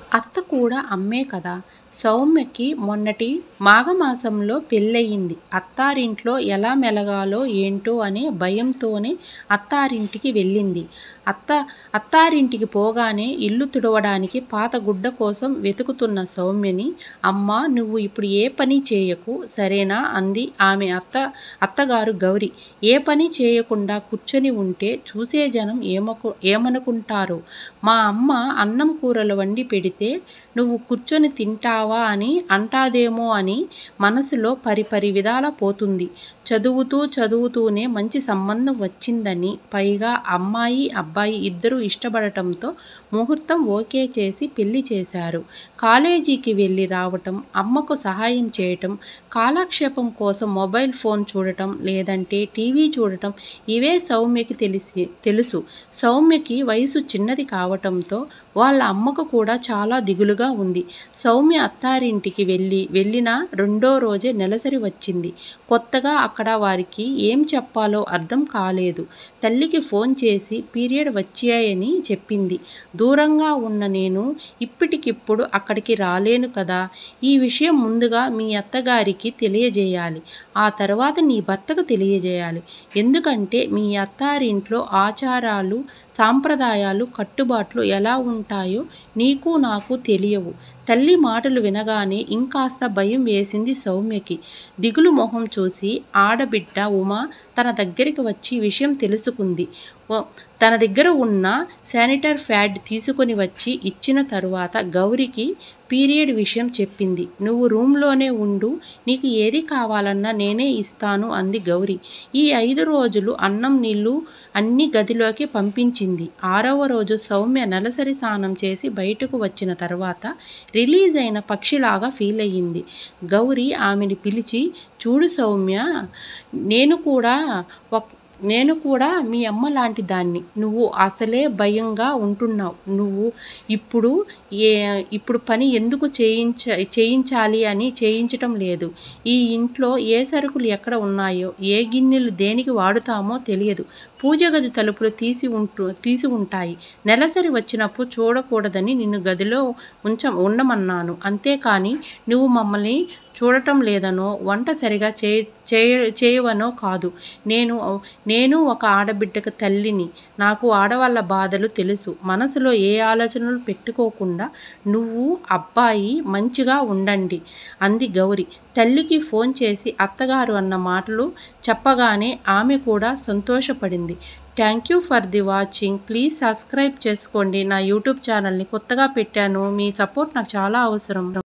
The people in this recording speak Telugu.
అత్త కూడా అమ్మే కదా సౌమ్యకి మొన్నటి మాఘమాసంలో పెళ్ళయింది అత్తారింట్లో ఎలా మెలగాలో ఏంటో అనే భయంతోనే అత్తారింటికి వెళ్ళింది అత్త అత్తారింటికి పోగానే ఇల్లు తుడవడానికి పాత గుడ్డ కోసం వెతుకుతున్న సౌమ్యని అమ్మ నువ్వు ఇప్పుడు ఏ పని చేయకు సరేనా అంది ఆమె అత్త అత్తగారు గౌరి ఏ పని చేయకుండా కూర్చొని ఉంటే చూసే జనం ఏమకు ఏమనుకుంటారో మా అమ్మ అన్నం కూరలు వండి పెడితే నువ్వు కూర్చొని తింటావా అని అంటాదేమో అని మనసులో పరిపరి విధాల పోతుంది చదువుతూ చదువుతూనే మంచి సంబంధం వచ్చిందని పైగా అమ్మాయి అబ్బాయి ఇద్దరూ ఇష్టపడటంతో ముహూర్తం ఓకే చేసి పెళ్లి చేశారు కాలేజీకి వెళ్ళి రావటం అమ్మకు సహాయం చేయటం కాలక్షేపం కోసం మొబైల్ ఫోన్ చూడటం లేదంటే టీవీ చూడటం ఇవే సౌమ్యకి తెలిసి తెలుసు సౌమ్యకి వయసు చిన్నది కావటంతో వాళ్ళ అమ్మకు కూడా చాలా దిగులుగా ఉంది సౌమ్య అత్తారింటికి వెళ్ళి వెళ్ళిన రెండో రోజే నెలసరి వచ్చింది కొత్తగా అక్కడ వారికి ఏం చెప్పాలో అర్థం కాలేదు తల్లికి ఫోన్ చేసి పీరియడ్ వచ్చాయని చెప్పింది దూరంగా ఉన్న నేను ఇప్పటికిప్పుడు అక్కడికి రాలేను కదా ఈ విషయం ముందుగా మీ అత్తగారికి తెలియజేయాలి ఆ తర్వాత నీ భర్తకు తెలియజేయాలి ఎందుకంటే మీ అత్తారింట్లో ఆచారాలు సాంప్రదాయాలు కట్టుబాట్లు ఎలా ఉంటాయో నీకు నాకు తెలియవు తల్లి మాటలు వినగానే ఇంకాస్త భయం వేసింది సౌమ్యకి దిగులు మొహం చూసి ఆడబిడ్డ ఉమా తన దగ్గరికి వచ్చి విషయం తెలుసుకుంది ఓ- తన దగ్గర ఉన్న శానిటర్ ప్యాడ్ తీసుకొని వచ్చి ఇచ్చిన తరువాత గౌరికి పీరియడ్ విషయం చెప్పింది నువ్వు రూమ్లోనే ఉండు నీకు ఏది కావాలన్నా నేనే ఇస్తాను అంది గౌరి ఈ ఐదు రోజులు అన్నం నీళ్లు అన్ని గదిలోకి పంపించింది ఆరవ రోజు సౌమ్య నెలసరి స్నానం చేసి బయటకు వచ్చిన తర్వాత రిలీజ్ అయిన పక్షిలాగా ఫీల్ అయ్యింది గౌరి ఆమెని పిలిచి చూడు సౌమ్య నేను కూడా ఒక నేను కూడా మీ అమ్మ లాంటి దాన్ని నువ్వు అసలే భయంగా ఉంటున్నావు నువ్వు ఇప్పుడు ఏ ఇప్పుడు పని ఎందుకు చేయించ చేయించాలి అని చేయించటం లేదు ఈ ఇంట్లో ఏ సరుకులు ఎక్కడ ఉన్నాయో ఏ గిన్నెలు దేనికి వాడుతామో తెలియదు పూజ గది తలుపులు తీసి ఉంటూ తీసి ఉంటాయి నెలసరి వచ్చినప్పుడు చూడకూడదని నిన్ను గదిలో ఉంచ ఉండమన్నాను అంతేకాని నువ్వు మమ్మల్ని చూడటం లేదనో వంట సరిగా చే చేయ చేయవనో కాదు నేను నేను ఒక ఆడబిడ్డకు తల్లిని నాకు ఆడవాళ్ళ బాధలు తెలుసు మనసులో ఏ ఆలోచనలు పెట్టుకోకుండా నువ్వు అబ్బాయి మంచిగా ఉండండి అంది గౌరి తల్లికి ఫోన్ చేసి అత్తగారు అన్న మాటలు చెప్పగానే ఆమె కూడా సంతోషపడింది thank you for the watching please subscribe చేసుకోండి నా యూట్యూబ్ ఛానల్ని కొత్తగా పెట్టాను మీ సపోర్ట్ నాకు చాలా అవసరం